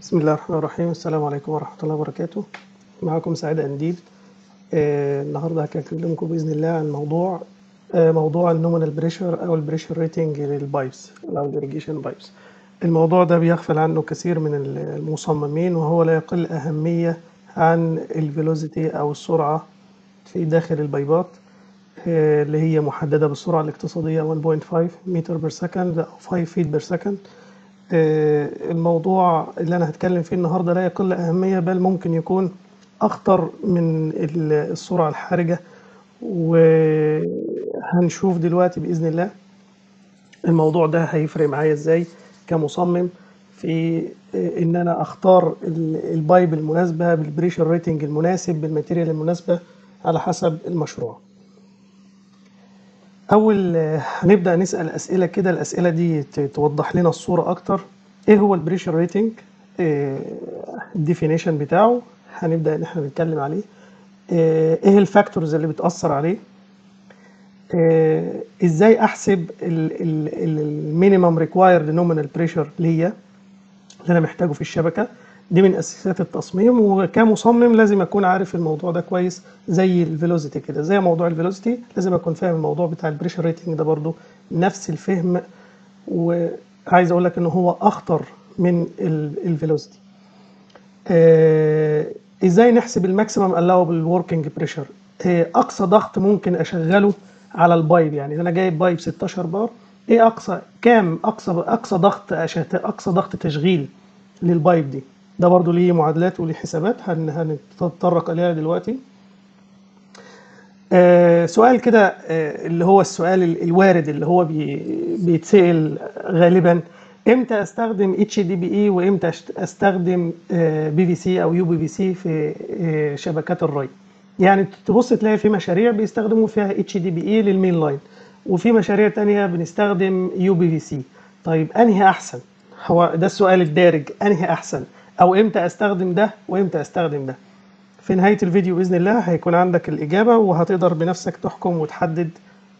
بسم الله الرحمن الرحيم السلام عليكم ورحمة الله وبركاته معكم سعيد أنديل آه النهاردة هكلمكم بإذن الله عن موضوع آه موضوع النومينال بريشر أو البريشر ريتنج للبايبس أو الإريجيشن بايبس الموضوع ده بيغفل عنه كثير من المصممين وهو لا يقل أهمية عن الفيلوزيتي أو السرعة في داخل البايبات آه اللي هي محددة بالسرعة الاقتصادية 1.5 متر بير سكند أو 5 فيت بير سكند الموضوع اللي انا هتكلم فيه النهارده لا يقل اهميه بل ممكن يكون اخطر من السرعه الحرجه وهنشوف دلوقتي باذن الله الموضوع ده هيفرق معايا ازاي كمصمم في ان انا اختار البايب المناسبه بالبريشر ريتنج المناسب بالماتيريال المناسبه على حسب المشروع اول هنبدا نسال اسئله كده الاسئله دي توضح لنا الصوره اكتر ايه هو البريشر ريتنج الديفينيشن بتاعه هنبدا ان احنا نتكلم عليه ايه الفاكتورز اللي بتاثر عليه ازاي احسب المينيمم ريكوايرد نومينال بريشر ليا اللي انا محتاجه في الشبكه دي من اساسيات التصميم وكمصمم لازم اكون عارف الموضوع ده كويس زي الفيلوزيتي كده زي موضوع الفيلوزيتي لازم اكون فاهم الموضوع بتاع البريشر ريتنج ده برضو نفس الفهم وعايز اقول لك ان هو اخطر من الفيلوزيتي آه ازاي نحسب الماكسيمم الاوبل وركينج بريشر اقصى ضغط ممكن اشغله على البايب يعني انا جايب بايب 16 بار ايه اقصى كام اقصى اقصى ضغط اقصى ضغط تشغيل للبايب دي ده برضو ليه معادلات وليه حسابات هنتطرق اليها دلوقتي آه سؤال كده آه اللي هو السؤال الوارد اللي هو بي بيتسأل غالبا امتى استخدم اتش دي بي اي وامتى استخدم آه بي في سي او يو بي في سي في آه شبكات الري يعني تبص تلاقي في مشاريع بيستخدموا فيها اتش دي بي اي للمين لاين وفي مشاريع تانية بنستخدم يو بي في سي طيب انهي احسن هو ده السؤال الدارج انهي احسن او امتى استخدم ده وامتى استخدم ده في نهاية الفيديو بإذن الله هيكون عندك الإجابة وهتقدر بنفسك تحكم وتحدد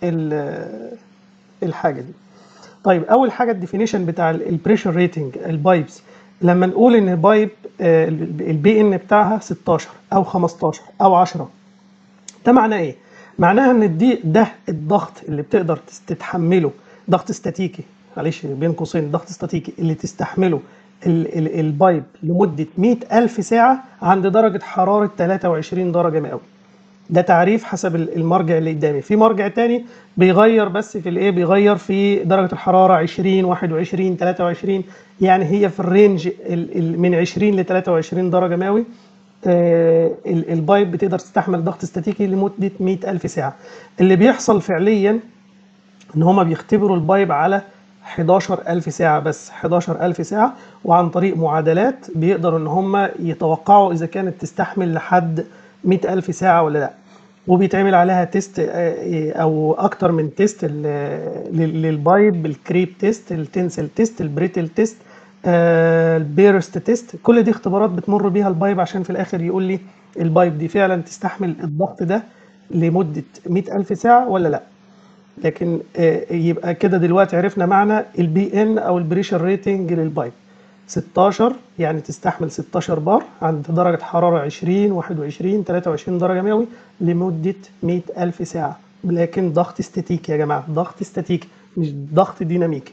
الحاجة دي طيب أول حاجة الديفينيشن بتاع البريشر ريتنج البايبس لما نقول إن بايب البي إن بتاعها 16 أو 15 أو 10 ده معناه إيه؟ معناها إن دي ده الضغط اللي بتقدر تتحمله ضغط استاتيكي معلش بين قوسين ضغط استاتيكي اللي تستحمله البايب لمدة 100 ألف ساعة عند درجة حرارة 23 درجة مئوية ده تعريف حسب المرجع اللي قدامي في مرجع تاني بيغير بس في الايه بيغير في درجة الحرارة 20 21 23 يعني هي في الرينج من 20 ل 23 درجة مئوي آه البايب بتقدر تستحمل ضغط استاتيكي لمدة 100 ألف ساعة اللي بيحصل فعليا ان هما بيختبروا البايب على 11000 ساعة بس 11000 ساعة وعن طريق معادلات بيقدروا ان هم يتوقعوا اذا كانت تستحمل لحد 100000 ساعة ولا لا وبيتعمل عليها تيست او اكتر من تيست للبايب الكريب تيست التنسل تيست البريتل تيست البيرست تيست كل دي اختبارات بتمر بيها البايب عشان في الاخر يقول لي البايب دي فعلا تستحمل الضغط ده لمدة 100000 ساعة ولا لا لكن يبقى كده دلوقتي عرفنا معنى البي ان او البريشر ريتنج للبايب 16 يعني تستحمل 16 بار عند درجة حرارة 20 21 23 درجة مئوي لمدة 100 ألف ساعة لكن ضغط استاتيكي يا جماعة ضغط استاتيكي مش ضغط ديناميكي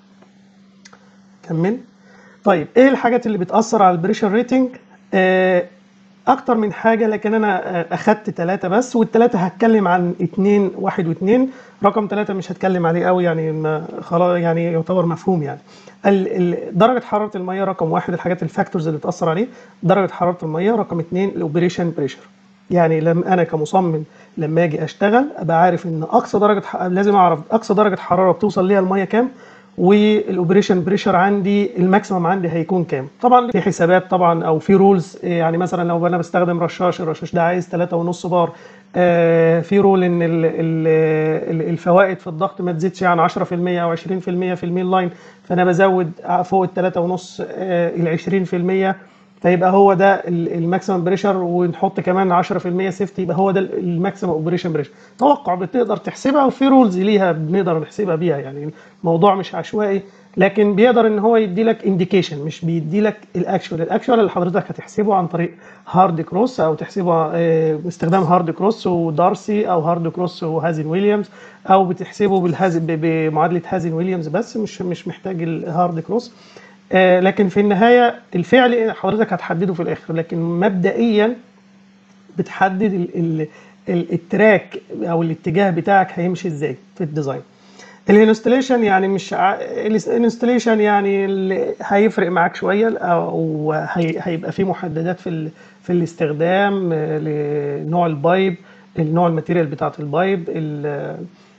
كمل طيب ايه الحاجات اللي بتأثر على البريشر ريتنج آه اكتر من حاجه لكن انا اخدت ثلاثه بس والثلاثه هتكلم عن اثنين واحد واثنين رقم ثلاثه مش هتكلم عليه قوي يعني ما خلاص يعني يعتبر مفهوم يعني درجه حراره الميه رقم واحد الحاجات الفاكتورز اللي تاثر عليه درجه حراره الميه رقم اثنين الاوبريشن بريشر يعني لما انا كمصمم لما اجي اشتغل ابقى عارف ان اقصى درجه لازم اعرف اقصى درجه حراره بتوصل ليها الميه كام والاوبريشن بريشر عندي الماكسيمم عندي هيكون كام طبعا في حسابات طبعا او في رولز يعني مثلا لو انا بستخدم رشاش الرشاش ده عايز 3.5 بار آه في رول ان ال ال الفوائد في الضغط ما تزيدش عن 10% او 20% في المين لاين فانا بزود فوق ال 3.5 آه ال 20% فيبقى هو ده الماكسيمم بريشر ونحط كمان 10% سيفتي يبقى هو ده الماكسيمم اوبريشن بريشر توقع بتقدر تحسبها وفي رولز ليها بنقدر نحسبها بيها يعني الموضوع مش عشوائي لكن بيقدر ان هو يدي لك انديكيشن مش بيدي لك الاكشوال الاكشوال اللي حضرتك هتحسبه عن طريق هارد كروس او تحسبه آه، باستخدام هارد كروس ودارسي او هارد كروس وهازن ويليامز او بتحسبه بالهازن ب- بمعادله هازن ويليامز بس مش مش محتاج الهارد كروس آه، لكن في النهايه الفعل حضرتك هتحدده في الاخر لكن مبدئيا بتحدد ال ال ال التراك او الاتجاه بتاعك هيمشي ازاي في الديزاين الانستليشن يعني مش الانستليشن يعني اللي هيفرق معاك شويه او هي- هيبقى في محددات في ال في الاستخدام آه، لنوع البايب النوع الماتيريال بتاعت البايب ال-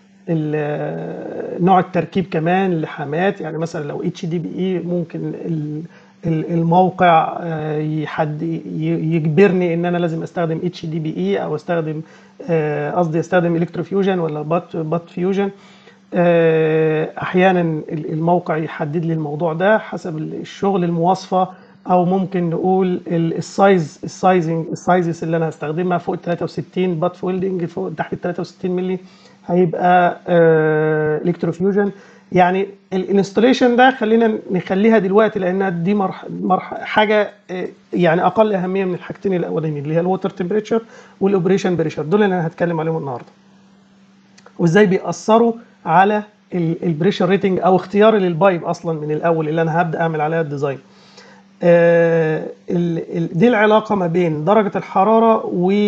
ال- نوع التركيب كمان اللحامات يعني مثلا لو اتش دي بي اي ممكن ال- ال- الموقع آه، يحد ي- يجبرني ان انا لازم استخدم اتش دي بي اي او استخدم آه، قصدي استخدم الكتروفيوجن ولا بات بات فيوجن آه، احيانا ال- الموقع يحدد لي الموضوع ده حسب الشغل المواصفه او ممكن نقول ال- السايز السايزنج السايزز اللي انا هستخدمها فوق ال 63 بات فولدنج فوق تحت ال 63 مللي هيبقى الكتروفيوجن يعني الانستليشن ده خلينا نخليها دلوقتي لانها دي مرح مرح حاجه آه، يعني اقل اهميه من الحاجتين الاولانيين اللي هي الووتر تمبريتشر والاوبريشن بريشر دول اللي انا هتكلم عليهم النهارده وازاي بيأثروا على البريشر ريتنج او اختياري للبايب اصلا من الاول اللي انا هبدا اعمل عليها الديزاين آه، ال- ال- دي العلاقه ما بين درجه الحراره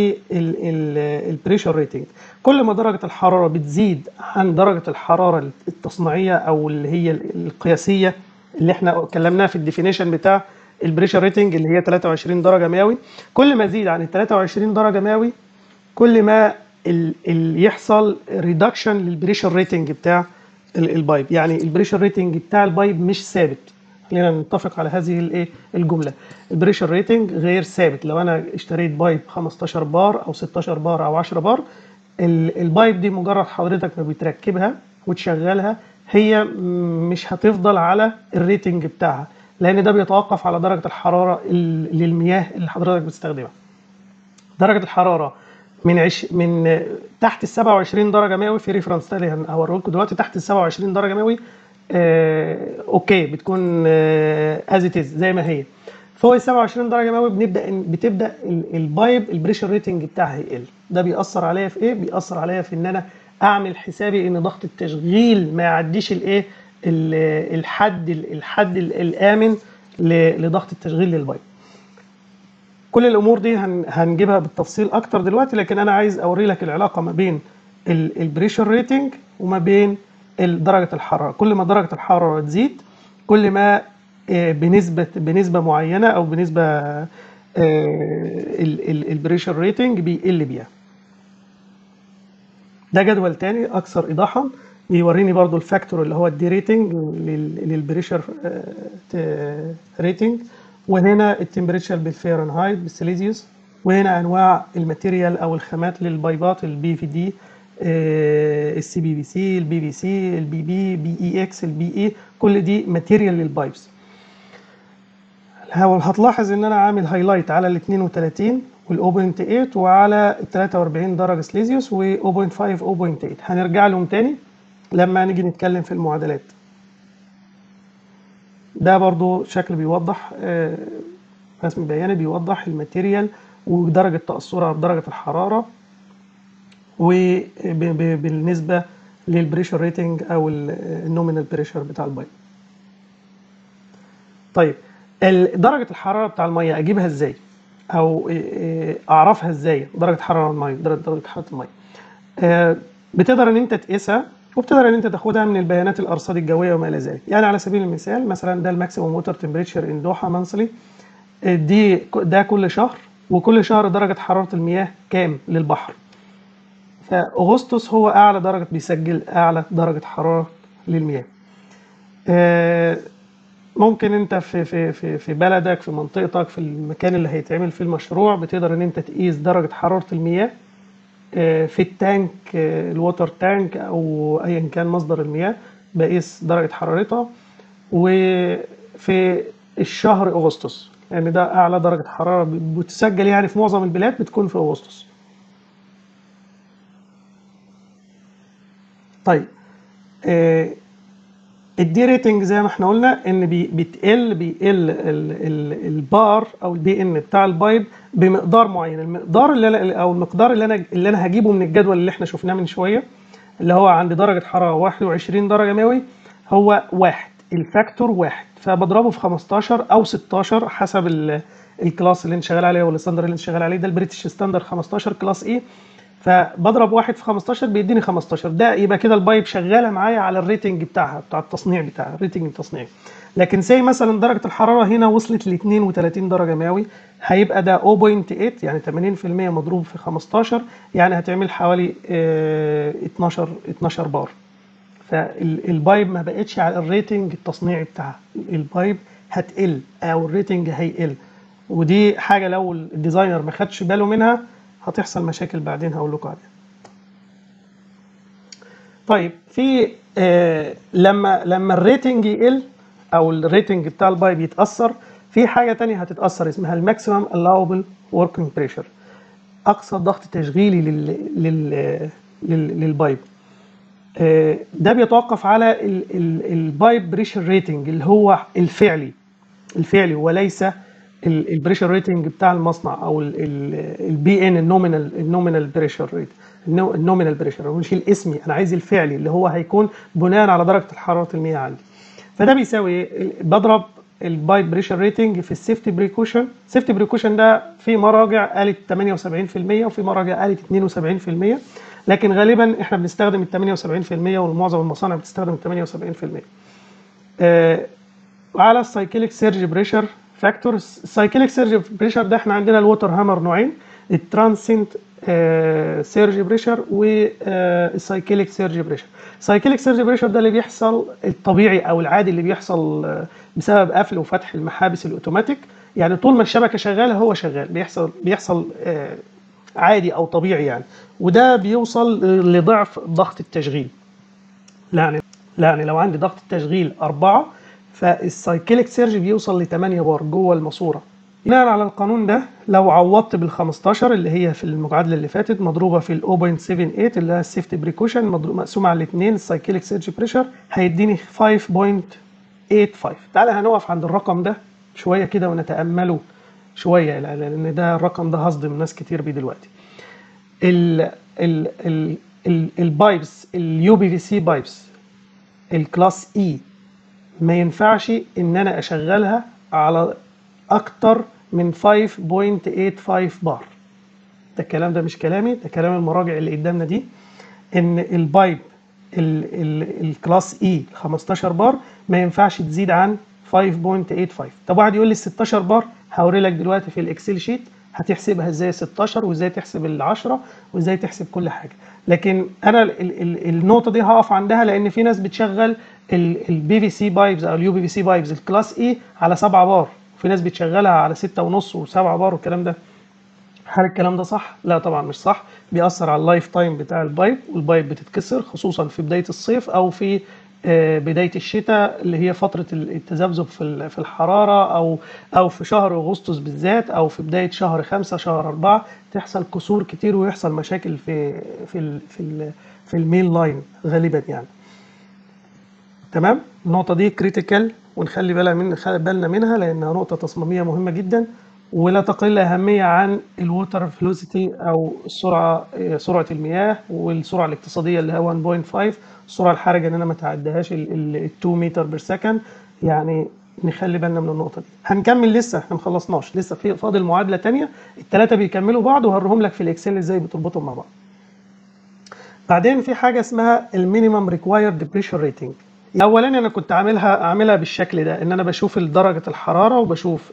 والبريشر ريتنج كل ما درجه الحراره بتزيد عن درجه الحراره التصنيعيه او اللي هي القياسيه اللي احنا اتكلمناها في الديفينيشن بتاع البريشر ريتنج اللي هي 23 درجه مئوي كل ما زيد عن ال 23 درجه مئوي كل ما ال ال يحصل ريدكشن للبريشر ريتنج بتاع ال- البايب يعني البريشر ريتنج بتاع البايب مش ثابت خلينا نتفق على هذه الايه الجمله البريشر ريتنج غير ثابت لو انا اشتريت بايب 15 بار او 16 بار او 10 بار ال- البايب دي مجرد حضرتك ما بتركبها وتشغلها هي م- مش هتفضل على الريتنج بتاعها لان ده بيتوقف على درجه الحراره ال- للمياه اللي حضرتك بتستخدمها درجه الحراره من عش... من تحت ال 27 درجه مئوي في ريفرنس تاني هوريه لكم دلوقتي تحت ال 27 درجه مئوي آه... اوكي بتكون از ات زي ما هي فوق ال 27 درجه مئوي بنبدا إن- بتبدا ال- البايب البريشر ريتنج بتاعها يقل ده بيأثر عليا في ايه بيأثر عليا في ان انا اعمل حسابي ان ضغط التشغيل ما يعديش الايه ال- الحد الحد الامن ل- لضغط التشغيل للبايب كل الامور دي هن- هنجيبها بالتفصيل اكتر دلوقتي لكن انا عايز اوري لك العلاقه ما بين البريشر ريتنج وما بين ال- درجه الحراره كل ما درجه الحراره تزيد كل ما آه، بنسبه بنسبه معينه او بنسبه البريشر ريتنج بيقل بيها ده جدول تاني اكثر ايضاحا بيوريني برضو الفاكتور اللي هو الدي ريتنج للبريشر ريتنج وهنا التمبريتشر بالفahrenheit بالسيليزيوس وهنا انواع الماتيريال او الخامات للبايبات البي في دي السي بي بي سي البي بي سي البي بي بي اي اكس البي اي كل دي ماتيريال للبايبس هو- هتلاحظ ان انا عامل هايلايت على ال 32 وال 0.8 وعلى ال 43 درجه سليزيوس و 0.5 0.8 هنرجع لهم تاني لما نيجي نتكلم في المعادلات ده برضو شكل بيوضح آه، رسم بياني بيوضح الماتيريال ودرجه تاثرها بدرجه الحراره وبالنسبه للبريشر ريتنج او النومينال بريشر بتاع البايب طيب ال- درجة الحرارة بتاع المية أجيبها إزاي؟ أو إيه إيه أعرفها إزاي؟ درجة حرارة المية درجة درجة حرارة المية. آه، بتقدر إن أنت تقيسها وبتقدر إن أنت تاخدها من البيانات الأرصاد الجوية وما إلى ذلك. يعني على سبيل المثال مثلا ده الماكسيموم ووتر تمبريتشر إن دوحة مانثلي دي ده كل شهر وكل شهر درجة حرارة المياه كام للبحر. فأغسطس هو أعلى درجة بيسجل أعلى درجة حرارة للمياه. آه، ممكن انت في في في في بلدك في منطقتك في المكان اللي هيتعمل فيه المشروع بتقدر ان انت تقيس درجه حراره المياه آه، في التانك آه، الووتر تانك او ايا كان مصدر المياه بقيس درجه حرارتها وفي الشهر اغسطس لان ده اعلى درجه حراره بتسجل يعني في معظم البلاد بتكون في اغسطس طيب آه الدي ريتنج زي ما احنا قلنا ان بي بتقل بيقل ال ال البار او البي ان بتاع البايب بمقدار معين المقدار اللي انا او المقدار اللي انا اللي انا هجيبه من الجدول اللي احنا شفناه من شويه اللي هو عند درجه حراره 21 درجه مئوي هو واحد الفاكتور واحد فبضربه في 15 او 16 حسب الكلاس اللي انت شغال عليه والستاندر اللي انت شغال عليه ده البريتش ستاندر 15 كلاس ايه فبضرب واحد في 15 بيديني 15 ده يبقى كده البايب شغاله معايا على الريتنج بتاعها بتاع التصنيع بتاعها الريتنج التصنيعي لكن زي مثلا درجه الحراره هنا وصلت ل 32 درجه مئوي هيبقى ده 0.8 يعني 80% مضروب في 15 يعني هتعمل حوالي 12 12 بار فالبايب ما بقتش على الريتنج التصنيعي بتاعها البايب هتقل او الريتنج هيقل ودي حاجه لو الديزاينر ما خدش باله منها هتحصل مشاكل بعدين هقول لكم عليها طيب في آه لما لما الريتنج يقل او الريتنج بتاع البايب يتاثر في حاجه تانية هتتاثر اسمها الماكسيمم الاوبل وركينج بريشر اقصى ضغط تشغيلي لل لل لل للبايب آه ده بيتوقف على البايب بريشر ريتنج اللي هو الفعلي الفعلي وليس البريشر ريتنج بتاع المصنع او البي ان النومينال النومينال بريشر ريت النومينال بريشر مش الاسمي انا عايز الفعلي اللي هو هيكون بناء على درجه حراره المياه عندي فده بيساوي ايه بضرب البايب بريشر ريتنج في السيفتي بريكوشن السيفتي بريكوشن ده في مراجع قالت 78% وفي مراجع قالت 72% لكن غالبا احنا بنستخدم ال 78% ومعظم المصانع بتستخدم ال 78% آه على السايكليك سيرج بريشر فاكتور السايكليك سيرج بريشر ده احنا عندنا الووتر هامر نوعين الترانسنت سيرج بريشر والسايكليك سيرج بريشر السايكليك سيرج بريشر ده اللي بيحصل الطبيعي او العادي اللي بيحصل بسبب قفل وفتح المحابس الاوتوماتيك يعني طول ما الشبكه شغاله هو شغال بيحصل بيحصل عادي او طبيعي يعني وده بيوصل لضعف ضغط التشغيل يعني يعني لو عندي ضغط التشغيل أربعة فالسايكليك سيرج بيوصل ل 8 بار جوه الماسوره بناء على القانون ده لو عوضت بال 15 اللي هي في المعادله اللي فاتت مضروبه في ال 0.78 اللي هي السيفتي بريكوشن مقسومه على الاثنين السايكليك سيرج بريشر هيديني 5.85 تعالى هنقف عند الرقم ده شويه كده ونتامله شويه لان ده الرقم ده هصدم ناس كتير بيه دلوقتي ال ال ال ال البايبس اليو بي في سي بايبس الكلاس اي ما ينفعش ان انا اشغلها على اكتر من 5.85 بار ده الكلام ده مش كلامي ده كلام المراجع اللي قدامنا دي ان البايب الكلاس اي 15 بار ما ينفعش تزيد عن 5.85 طب واحد يقول لي 16 بار هوري لك دلوقتي في الاكسل شيت هتحسبها ازاي 16 وازاي تحسب ال 10 وازاي تحسب كل حاجه لكن انا ال ال النقطه دي هقف عندها لان في ناس بتشغل البي في سي بايبز او اليو بي في سي بايبز الكلاس اي على 7 بار في ناس بتشغلها على 6 ونص و7 بار والكلام ده هل الكلام ده صح؟ لا طبعا مش صح بيأثر على اللايف تايم بتاع البايب والبايب بتتكسر خصوصا في بدايه الصيف او في بدايه الشتاء اللي هي فتره التذبذب في في الحراره او او في شهر اغسطس بالذات او في بدايه شهر خمسة شهر أربعة تحصل كسور كتير ويحصل مشاكل في في ال في ال في المين لاين غالبا يعني تمام النقطه دي كريتيكال ونخلي بالنا من بالنا منها لانها نقطه تصميميه مهمه جدا ولا تقل أهمية عن الووتر فلوسيتي أو السرعة سرعة المياه والسرعة الاقتصادية اللي هي 1.5 السرعة الحرجة إن أنا ما تعديهاش ال 2 متر بير سكند يعني نخلي بالنا من النقطة دي هنكمل لسه احنا ما خلصناش لسه في فاضل معادلة تانية التلاتة بيكملوا بعض وهوريهم لك في الإكسل إزاي بتربطهم مع بعض بعدين في حاجة اسمها المينيمم ريكوايرد بريشر ريتنج اولا انا كنت عاملها عاملها بالشكل ده ان انا بشوف درجه الحراره وبشوف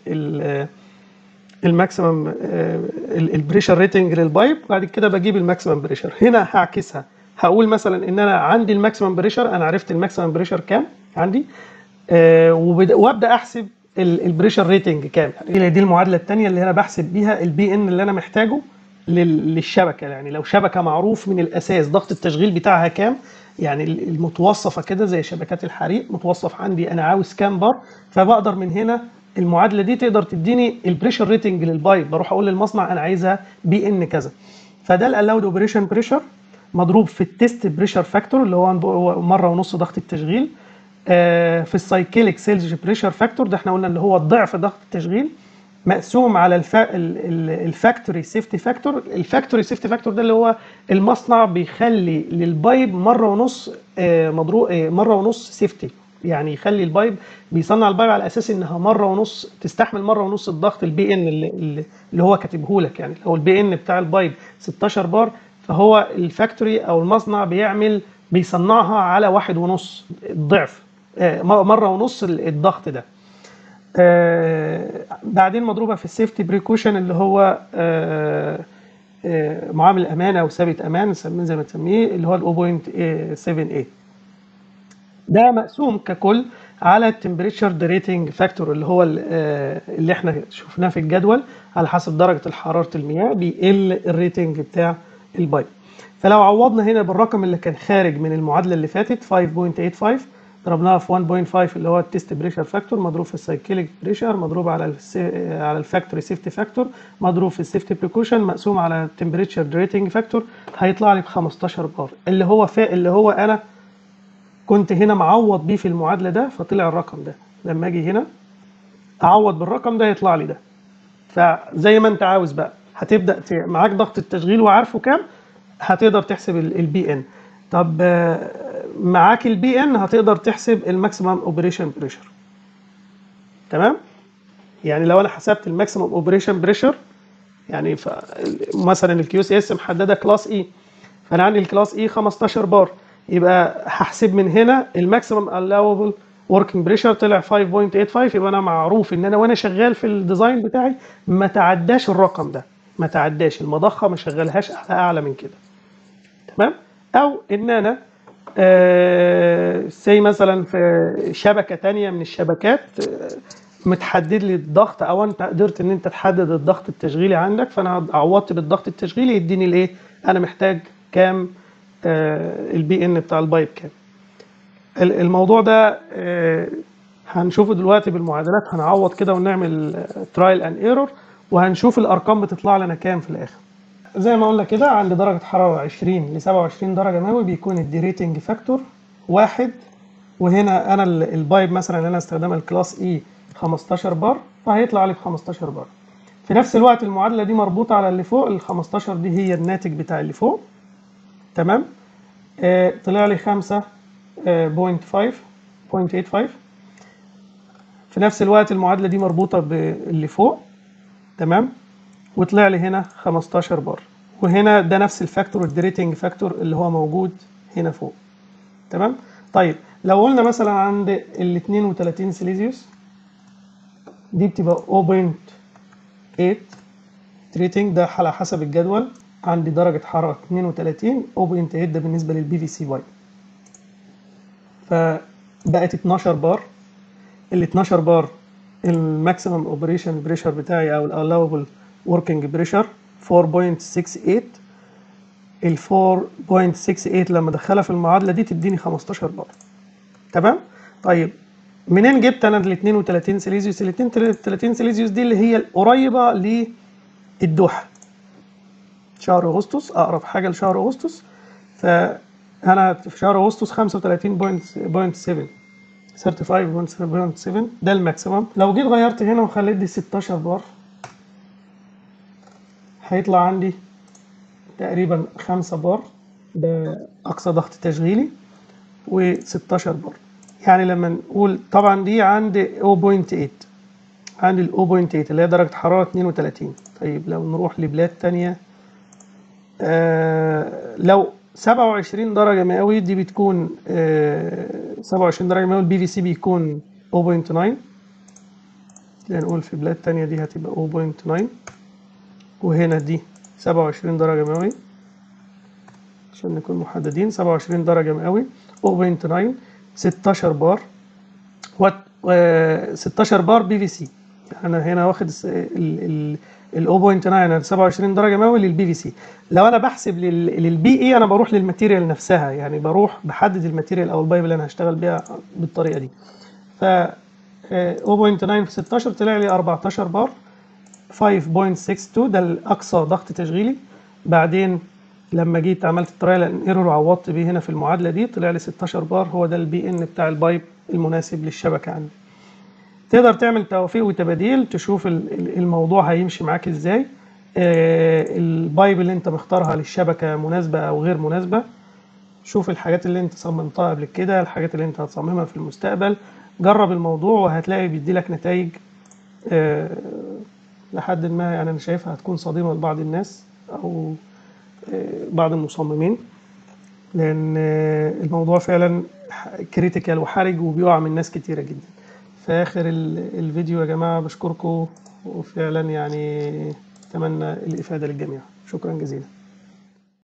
الماكسيمم البريشر ريتنج للبايب بعد كده بجيب الماكسيمم بريشر هنا هعكسها هقول مثلا ان انا عندي الماكسيمم بريشر انا عرفت الماكسيمم بريشر كام عندي آه وابدا احسب البريشر ريتنج كام يعني دي المعادله الثانيه اللي انا بحسب بيها البي ان اللي انا محتاجه للشبكه يعني لو شبكه معروف من الاساس ضغط التشغيل بتاعها كام يعني المتوصفه كده زي شبكات الحريق متوصف عندي انا عاوز كام بار فبقدر من هنا المعادله دي تقدر تديني البريشر ريتنج للبايب بروح اقول للمصنع انا عايزها بي ان كذا فده الالاود اوبريشن بريشر مضروب في التيست بريشر فاكتور اللي هو مره ونص ضغط التشغيل آه، في السايكليك سيلز بريشر فاكتور ده احنا قلنا اللي هو ضعف ضغط التشغيل مقسوم على الفا... الفاكتوري سيفتي فاكتور الفاكتوري سيفتي فاكتور ده اللي هو المصنع بيخلي للبايب مره ونص آه، مضروب آه، مره ونص سيفتي يعني يخلي البايب بيصنع البايب على اساس انها مره ونص تستحمل مره ونص الضغط البي ان اللي, اللي هو كاتبه لك يعني لو البي ان بتاع البايب 16 بار فهو الفاكتوري او المصنع بيعمل بيصنعها على واحد ونص الضعف آه، مره ونص الضغط ده آه، بعدين مضروبه في السيفتي بريكوشن اللي هو آه، معامل امان او ثابت امان نسميه زي ما تسميه اللي هو ال 0.7a ده مقسوم ككل على التمبريتشر ريتنج فاكتور اللي هو اللي احنا شفناه في الجدول على حسب درجه حراره المياه بيقل الريتنج بتاع البايب فلو عوضنا هنا بالرقم اللي كان خارج من المعادله اللي فاتت 5.85 ضربناها في 1.5 اللي هو التيست بريشر فاكتور مضروب في السايكليك بريشر مضروب على على الفاكتوري سيفتي فاكتور مضروب في السيفتي بريكوشن مقسوم على التمبريتشر ريتنج فاكتور هيطلع لي ب 15 بار اللي هو فا اللي هو انا كنت هنا معوض بيه في المعادله ده فطلع الرقم ده لما اجي هنا اعوض بالرقم ده يطلع لي ده فزي ما انت عاوز بقى هتبدا معاك ضغط التشغيل وعارفه كام هتقدر تحسب البي ان طب معاك البي ان هتقدر تحسب الماكسيمم اوبريشن بريشر تمام يعني لو انا حسبت الماكسيمم اوبريشن بريشر يعني مثلا الكيو سي اس محدده كلاس اي فانا عندي الكلاس اي 15 بار يبقى هحسب من هنا الماكسيمم الاوبل وركينج بريشر طلع 5.85 يبقى انا معروف ان انا وانا شغال في الديزاين بتاعي ما تعداش الرقم ده ما تعداش المضخه ما شغلهاش اعلى اعلى من كده تمام او ان انا آه سي مثلا في شبكه تانية من الشبكات آه متحدد لي الضغط او انت قدرت ان انت تحدد الضغط التشغيلي عندك فانا عوضت بالضغط التشغيلي يديني الايه انا محتاج كام آه البي ان بتاع البايب كام الموضوع ده آه هنشوفه دلوقتي بالمعادلات هنعوض كده ونعمل ترايل اند ايرور وهنشوف الارقام بتطلع لنا كام في الاخر زي ما قلنا كده عند درجة حرارة 20 ل 27 درجة مئوي بيكون الديريتنج فاكتور واحد وهنا انا البايب مثلا اللي انا استخدمها الكلاس اي 15 بار فهيطلع لي ب 15 بار في نفس الوقت المعادلة دي مربوطة على اللي فوق ال 15 دي هي الناتج بتاع اللي فوق تمام آه طلع لي 5 آه 0.5 0.85 في نفس الوقت المعادلة دي مربوطة باللي فوق تمام وطلع لي هنا 15 بار وهنا ده نفس الفاكتور الدريتنج فاكتور اللي هو موجود هنا فوق تمام طيب لو قلنا مثلا عند ال 32 سيليزيوس دي بتبقى 0.8 تريتنج ده على حسب الجدول عندي درجة حرارة 32 0.8 ده بالنسبة للبي في سي واي فبقت 12 بار ال 12 بار الماكسيمم اوبريشن بريشر بتاعي او الالاوبل وركينج بريشر 4.68 ال 4.68 لما ادخلها في المعادله دي تديني 15 بار تمام طيب منين جبت انا ال 32 سيليزيوس ال 32 سيليزيوس دي اللي هي القريبه للدوحه شهر اغسطس اقرب حاجه لشهر اغسطس فانا في شهر اغسطس 35.7 35.7 ده الماكسيمم لو جيت غيرت هنا وخليت دي 16 بار هيطلع عندي تقريبا 5 بار ده اقصى ضغط تشغيلي و16 بار يعني لما نقول طبعا دي عند 0.8 عند ال 0.8 اللي هي درجة حرارة 32 طيب لو نروح لبلاد تانية آه لو 27 درجة مئوية دي بتكون آه 27 درجة مئوية البي في سي بيكون 0.9 نقول في بلاد تانية دي هتبقى 0.9 وهنا دي 27 درجة مئوية عشان نكون محددين 27 درجة مئوي 0.9 16 بار و 16 بار بي في سي انا هنا واخد ال 0.9 انا 27 درجه مئوي للبي في سي لو انا بحسب للبي اي انا بروح للماتيريال نفسها يعني بروح بحدد الماتيريال او البايب اللي انا هشتغل بيها بالطريقه دي ف آه، 0.9 في 16 طلع لي 14 بار 5.62 ده الاقصى ضغط تشغيلي بعدين لما جيت عملت الترايل اند ايرور وعوضت بيه هنا في المعادله دي طلع لي 16 بار هو ده البي ان بتاع البايب المناسب للشبكه عندي تقدر تعمل توافيق وتباديل تشوف ال- ال- الموضوع هيمشي معاك ازاي آه، البايب اللي انت مختارها للشبكه مناسبه او غير مناسبه شوف الحاجات اللي انت صممتها قبل كده الحاجات اللي انت هتصممها في المستقبل جرب الموضوع وهتلاقي بيديلك نتائج آه، لحد ما يعني انا شايفها هتكون صادمه لبعض الناس او آه، بعض المصممين لان آه، الموضوع فعلا كريتيكال وحرج وبيقع من ناس كتيره جدا في اخر ال- الفيديو يا جماعه بشكركم وفعلا يعني اتمنى الافاده للجميع شكرا جزيلا